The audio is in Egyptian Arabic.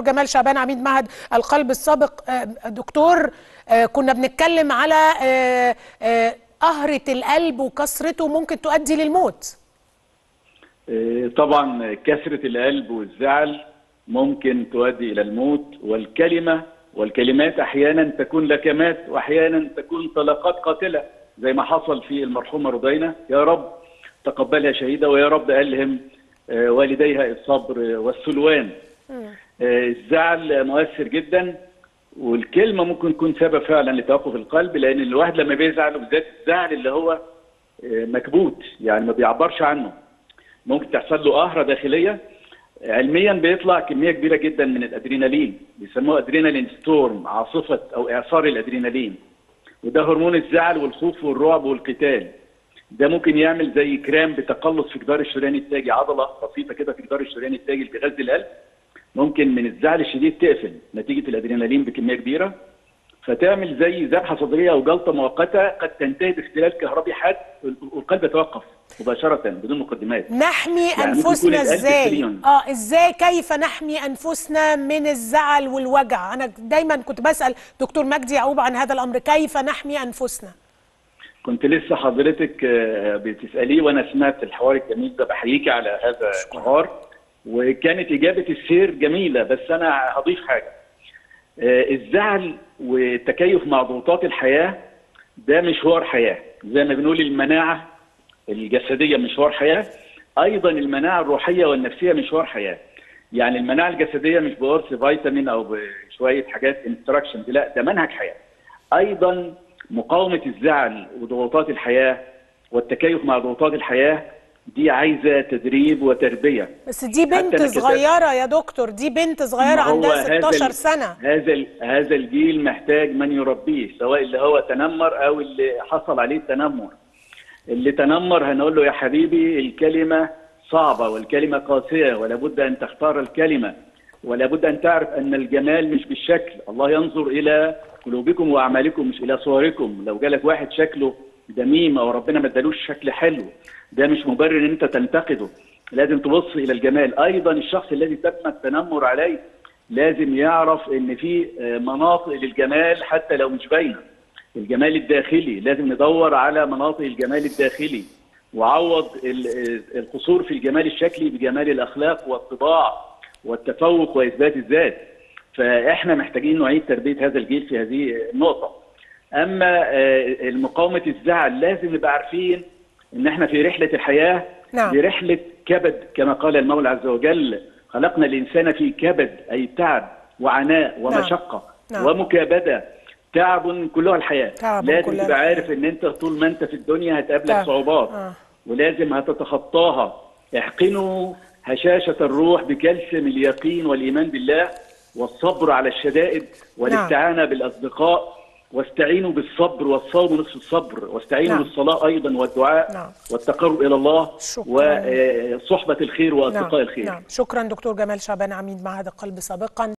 جمال شعبان عميد معهد القلب السابق آه، دكتور آه، كنا بنتكلم على آه، آه، قهرة القلب وكسرته ممكن تؤدي للموت آه، طبعا كسرة القلب والزعل ممكن تؤدي إلى الموت والكلمة والكلمات أحيانا تكون لكمات وأحيانا تكون طلقات قاتلة زي ما حصل في المرحومة رضينة يا رب تقبلها شهيدة ويا رب ألهم آه، والديها الصبر والسلوان آه، الزعل مؤثر جدا والكلمة ممكن تكون سبب فعلا لتوقف القلب لأن الواحد لما بيزعل وبالذات الزعل اللي هو آه، مكبوت يعني ما بيعبرش عنه ممكن تحصل له قهرة داخلية علميا بيطلع كمية كبيرة جدا من الأدرينالين بيسموه أدرينالين ستورم عاصفة أو إعصار الأدرينالين وده هرمون الزعل والخوف والرعب والقتال ده ممكن يعمل زي كرام بتقلص في جدار الشريان التاجي عضلة بسيطة كده في جدار الشريان التاجي اللي بيغذي القلب ممكن من الزعل الشديد تقفل نتيجة الأدرينالين بكمية كبيرة فتعمل زي ذبحة صدرية أو جلطة مؤقتة قد تنتهي باختلال كهربي حاد والقلب يتوقف مباشرة بدون مقدمات نحمي يعني ممكن انفسنا يكون القلب ازاي تريليون. اه ازاي كيف نحمي انفسنا من الزعل والوجع انا دايما كنت بسال دكتور مجدي يعقوب عن هذا الامر كيف نحمي انفسنا كنت لسه حضرتك آه، بتسأليه وأنا سمعت الحوار الجميل ده بحييكي على هذا الحوار وكانت إجابة السير جميلة بس أنا هضيف حاجة آه، الزعل والتكيف مع ضغوطات الحياة ده مشوار حياة زي ما بنقول المناعة الجسدية مشوار حياة أيضا المناعة الروحية والنفسية مشوار حياة يعني المناعة الجسدية مش بقرص فيتامين أو بشوية حاجات انستراكشنز لا ده منهج حياة أيضا مقاومة الزعل وضغوطات الحياة والتكيف مع ضغوطات الحياة دي عايزة تدريب وتربية بس دي بنت أنا كتبت- صغيره يا دكتور دي بنت صغيره ما هو عندها هذا 16 ال- سنه هذا ال- هذا الجيل محتاج من يربيه سواء اللي هو تنمر او اللي حصل عليه التنمر اللي تنمر هنقول له يا حبيبي الكلمه صعبه والكلمه قاسيه ولا بد ان تختار الكلمه ولا بد ان تعرف ان الجمال مش بالشكل الله ينظر الى قلوبكم واعمالكم مش الى صوركم لو جالك واحد شكله دميم او ربنا ما ادالوش شكل حلو ده مش مبرر ان انت تنتقده لازم تبص الى الجمال ايضا الشخص الذي تم التنمر عليه لازم يعرف ان في آه، مناطق للجمال حتى لو مش باينه الجمال الداخلي لازم ندور على مناطق الجمال الداخلي وعوض ال- آه، القصور في الجمال الشكلي بجمال الاخلاق والطباع والتفوق واثبات الذات فاحنا محتاجين نعيد تربيه هذا الجيل في هذه النقطه اما آه، مقاومه الزعل لازم نبقى عارفين ان احنا في رحله الحياه نعم. دي رحله كبد كما قال المولى عز وجل خلقنا الانسان في كبد اي تعب وعناء ومشقه نعم. ومكابده تعب كلها الحياه تعب لازم كلها تبقى الحياة. عارف ان انت طول ما انت في الدنيا هتقابلك تعب. صعوبات آه. ولازم هتتخطاها احقنوا هشاشة الروح بكلسم اليقين والإيمان بالله والصبر على الشدائد والاستعانة بالأصدقاء واستعينوا بالصبر والصوم نصف الصبر واستعينوا نعم. بالصلاة أيضا والدعاء نعم. والتقرب إلى الله شكراً. وصحبة الخير وأصدقاء نعم الخير نعم شكرا دكتور جمال شعبان عميد معهد القلب سابقا